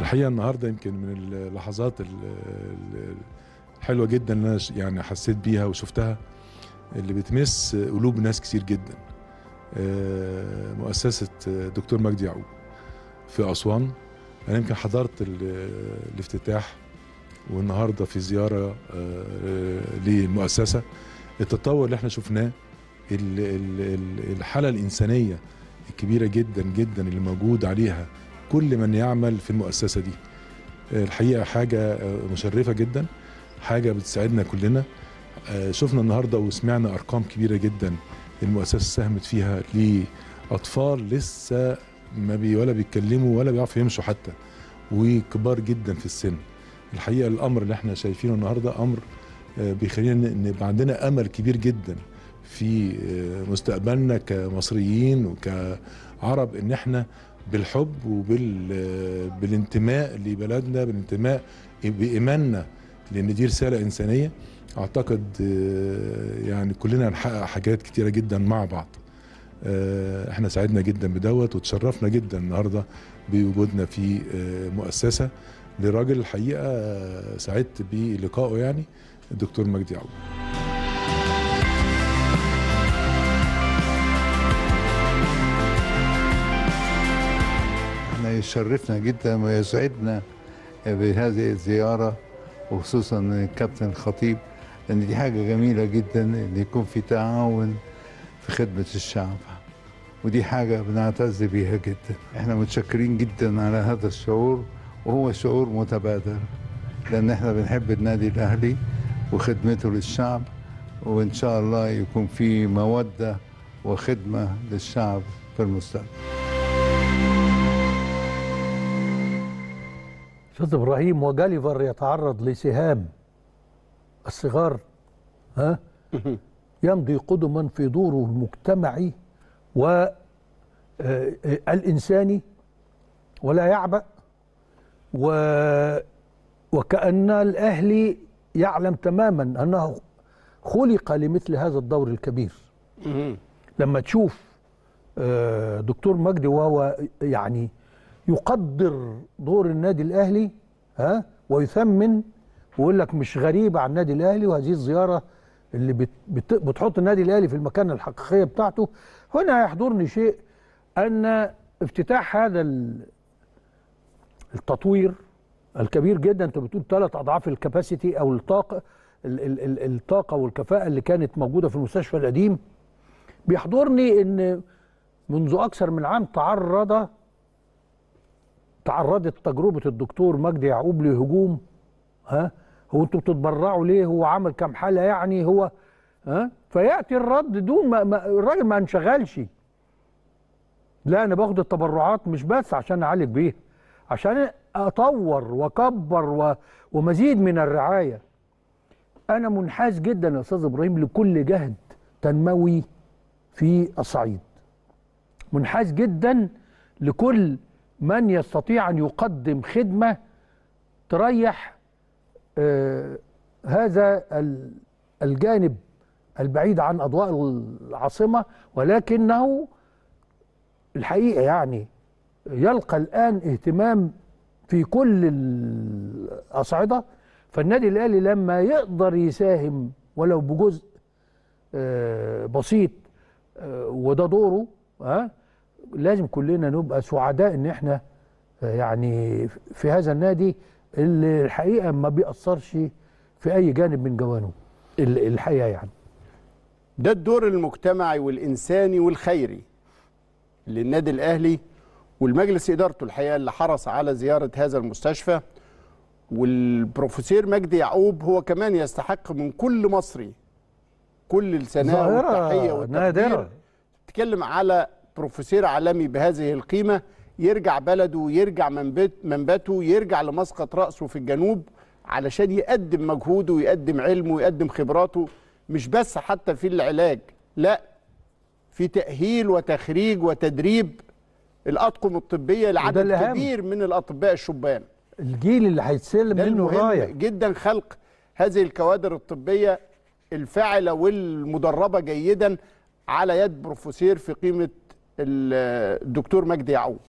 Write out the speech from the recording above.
الحقيقه النهارده يمكن من اللحظات ال- ال- الحلوه جدا اللي انا ش- يعني حسيت بيها وشفتها اللي بتمس قلوب ناس كتير جدا آه، مؤسسه دكتور مجدي يعقوب في اسوان انا يمكن حضرت ال- الافتتاح والنهارده في زياره آه، للمؤسسه التطور اللي احنا شفناه ال- ال- ال- الحاله الانسانيه الكبيره جدا جدا اللي موجود عليها كل من يعمل في المؤسسه دي الحقيقه حاجه مشرفه جدا حاجه بتساعدنا كلنا آه، شفنا النهارده وسمعنا ارقام كبيره جدا المؤسسه ساهمت فيها لاطفال لسه ما بي ولا بيتكلموا ولا بيعرفوا يمشوا حتى وكبار جدا في السن الحقيقه الامر اللي احنا شايفينه النهارده امر آه، بيخلينا ن- نبقى عندنا امل كبير جدا في آه، مستقبلنا كمصريين وكعرب ان احنا بالحب وبالانتماء لبلدنا بالانتماء بايماننا لان دي رساله انسانيه اعتقد آه، يعني كلنا هنحقق حاجات كتيره جدا مع بعض آه، احنا سعدنا جدا بدوت وتشرفنا جدا النهارده بوجودنا في آه، مؤسسه لراجل الحقيقه آه، سعدت بلقائه يعني الدكتور مجدي يعقوب احنا يشرفنا جدا ويسعدنا بهذه الزيارة وخصوصا الكابتن الخطيب لأن دي حاجة جميلة جدا إن يكون في تعاون في خدمة الشعب ودي حاجة بنعتز بيها جدا احنا متشكرين جدا على هذا الشعور وهو شعور متبادل لأن احنا بنحب النادي الأهلي وخدمته للشعب وإن شاء الله يكون في مودة وخدمة للشعب في المستقبل استاذ ابراهيم وجاليفر يتعرض لسهام الصغار ها يمضي قدما في دوره المجتمعي والإنساني ولا يعبأ و وكأن الأهلي يعلم تماما أنه خلق لمثل هذا الدور الكبير لما تشوف آه، دكتور مجدي وهو يعني يقدر دور النادي الاهلي ها ويثمن ويقول لك مش غريبه عن النادي الاهلي وهذه الزياره اللي بت بت بتحط النادي الاهلي في المكان الحقيقيه بتاعته هنا يحضرني شيء ان افتتاح هذا ال- التطوير الكبير جدا انت بتقول ثلاث اضعاف الكباسيتي او الطاقه ال- ال- ال- الطاقه والكفاءه اللي كانت موجوده في المستشفى القديم بيحضرني ان منذ اكثر من عام تعرض تعرضت تجربه الدكتور مجدي يعقوب لهجوم ها هو انتوا بتتبرعوا ليه هو عمل كام حاله يعني هو ها فياتي الرد دون ما, ما الراجل ما انشغلش لا انا باخد التبرعات مش بس عشان اعالج بيها عشان اطور واكبر و... ومزيد من الرعايه انا منحاز جدا يا استاذ ابراهيم لكل جهد تنموي في الصعيد منحاز جدا لكل من يستطيع ان يقدم خدمه تريح آه هذا ال- الجانب البعيد عن اضواء العاصمه ولكنه الحقيقه يعني يلقى الان اهتمام في كل الاصعده فالنادي الاهلي لما يقدر يساهم ولو بجزء آه، بسيط آه، وده دوره ها لازم كلنا نبقى سعداء ان احنا آه، يعني في هذا النادي اللي الحقيقه ما بيأثرش في اي جانب من جوانبه ال- الحقيقه يعني ده الدور المجتمعي والإنساني والخيري للنادي الأهلي والمجلس إدارته الحقيقة اللي حرص على زيارة هذا المستشفى والبروفيسور مجدي يعقوب هو كمان يستحق من كل مصري كل الثناء والتحية ظاهره والتقدير نادره تتكلم على بروفيسور عالمي بهذه القيمة يرجع بلده يرجع منبت منبته يرجع لمسقط رأسه في الجنوب علشان يقدم مجهوده ويقدم علمه ويقدم خبراته مش بس حتى في العلاج لا في تأهيل وتخريج وتدريب الأطقم الطبية وده لعدد الأهم. كبير من الأطباء الشبان الجيل اللي هيتسلم ده منه المهم رايه جدا خلق هذه الكوادر الطبية الفاعلة والمدربة جيدا على يد بروفيسور في قيمة ال- الدكتور مجدي يعقوب